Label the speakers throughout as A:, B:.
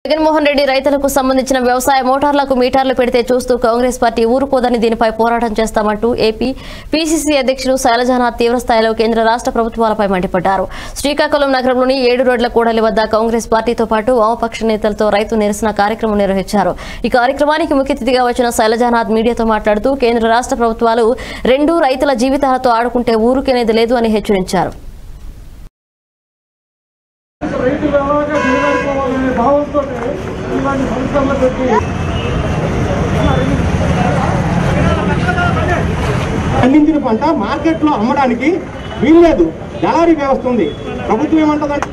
A: జగన్మోహన్ రెడ్డి రైతులకు సంబంధించిన వ్యవసాయ మోటార్లకు మీటర్లు పెడితే చూస్తూ కాంగ్రెస్ పార్టీ ఊరుకోదని దీనిపై పోరాటం చేస్తామంటూ ఏపీ పీసీసీ అధ్యక్షులు శైలజానాథ్ తీవ్రస్థాయిలో కేంద్ర రాష్ట్ర ప్రభుత్వాలపై మండిపడ్డారు శ్రీకాకుళం నగరంలోని ఏడు రోడ్ల కూడలి వద్ద కాంగ్రెస్ పార్టీతో పాటు వామపక్ష నేతలతో రైతు నిరసన కార్యక్రమం నిర్వహించారు ఈ కార్యక్రమానికి ముఖ్య అతిథిగా వచ్చిన శైలజానాథ్ మీడియాతో మాట్లాడుతూ కేంద్ర రాష్ట్ర ప్రభుత్వాలు రెండు రైతుల జీవితాలతో ఆడుకుంటే ఊరుకునేది లేదు అని హెచ్చరించారు
B: రైతు వ్యవహారంగా దిగజారిపోవాలనే భావంతో ఇలాంటి సంస్థలు పెట్టి
C: పండించిన పంట మార్కెట్లో అమ్మడానికి వీల్లేదు దళారీ వ్యవస్థ ఉంది ప్రభుత్వం ఏమంటదంటే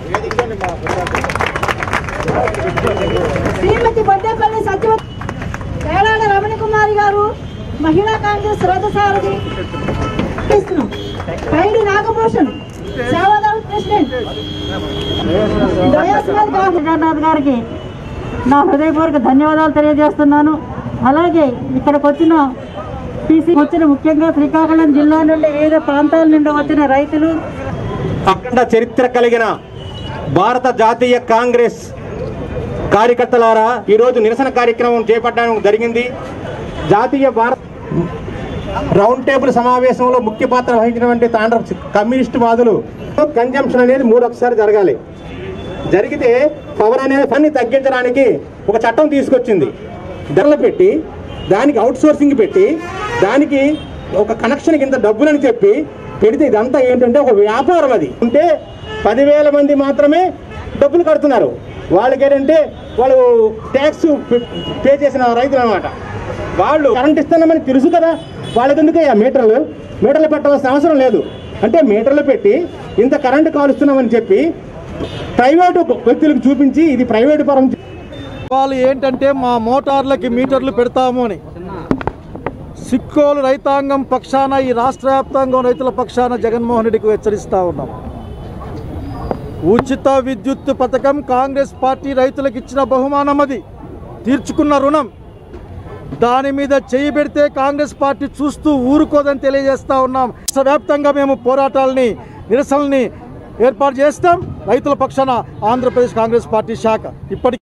D: శ్రీమతి బొడ్డేపల్లి సత్యవతి వేలాడ రమణ కుమారి గారు మహిళా కాంగ్రెస్ రథసారథి ఇస్తున్నాం. పైడి నాగభూషణ్ సేవాదళ ప్రెసిడెంట్ దయాస్వామి గారు
E: కేదార్నాథ్ గారికి నా హృదయపూర్వక ధన్యవాదాలు తెలియజేస్తున్నాను అలాగే ఇక్కడికి వచ్చిన పీసీ వచ్చిన ముఖ్యంగా శ్రీకాకుళం జిల్లా నుండి వివిధ ప్రాంతాల నుండి వచ్చిన రైతులు
C: అఖండ చరిత్ర కలిగిన భారత జాతీయ కాంగ్రెస్ కార్యకర్తలారా ఈరోజు నిరసన కార్యక్రమం చేపట్టడం జరిగింది జాతీయ భారత రౌండ్ టేబుల్ సమావేశంలో ముఖ్య పాత్ర వహించినటువంటి తాండ్ర కమ్యూనిస్ట్ వాదులు కన్జంప్షన్ అనేది మూడు ఒకసారి జరగాలి జరిగితే పవర్ అనేది పని తగ్గించడానికి ఒక చట్టం తీసుకొచ్చింది ధరలు పెట్టి దానికి అవుట్ సోర్సింగ్ పెట్టి దానికి ఒక కనెక్షన్ కింద డబ్బులని చెప్పి పెడితే ఇదంతా ఏంటంటే ఒక వ్యాపారం అది ఉంటే పదివేల మంది మాత్రమే డబ్బులు కడుతున్నారు వాళ్ళకి ఏంటంటే వాళ్ళు ట్యాక్స్ పే చేసిన రైతులు అనమాట వాళ్ళు కరెంట్ ఇస్తున్నామని తెలుసు కదా వాళ్ళకి ఎందుకు ఆ మీటర్లు మీటర్లు పెట్టవలసిన అవసరం లేదు అంటే మీటర్లు పెట్టి ఇంత కరెంటు కాలుస్తున్నామని చెప్పి ప్రైవేటు వ్యక్తులకు చూపించి ఇది ప్రైవేటు పరం
B: వాళ్ళు ఏంటంటే మా మోటార్లకి మీటర్లు పెడతాము అని సిక్కోలు రైతాంగం పక్షాన ఈ రాష్ట్ర వ్యాప్తంగా రైతుల పక్షాన జగన్మోహన్ రెడ్డికి హెచ్చరిస్తా ఉన్నాం ఉచిత విద్యుత్ పథకం కాంగ్రెస్ పార్టీ రైతులకు ఇచ్చిన బహుమానం అది తీర్చుకున్న రుణం దాని మీద చేయి పెడితే కాంగ్రెస్ పార్టీ చూస్తూ ఊరుకోదని తెలియజేస్తా ఉన్నాం రాష్ట్ర వ్యాప్తంగా మేము పోరాటాలని నిరసనల్ని ఏర్పాటు చేస్తాం రైతుల పక్షాన ఆంధ్రప్రదేశ్ కాంగ్రెస్ పార్టీ శాఖ ఇప్పటికీ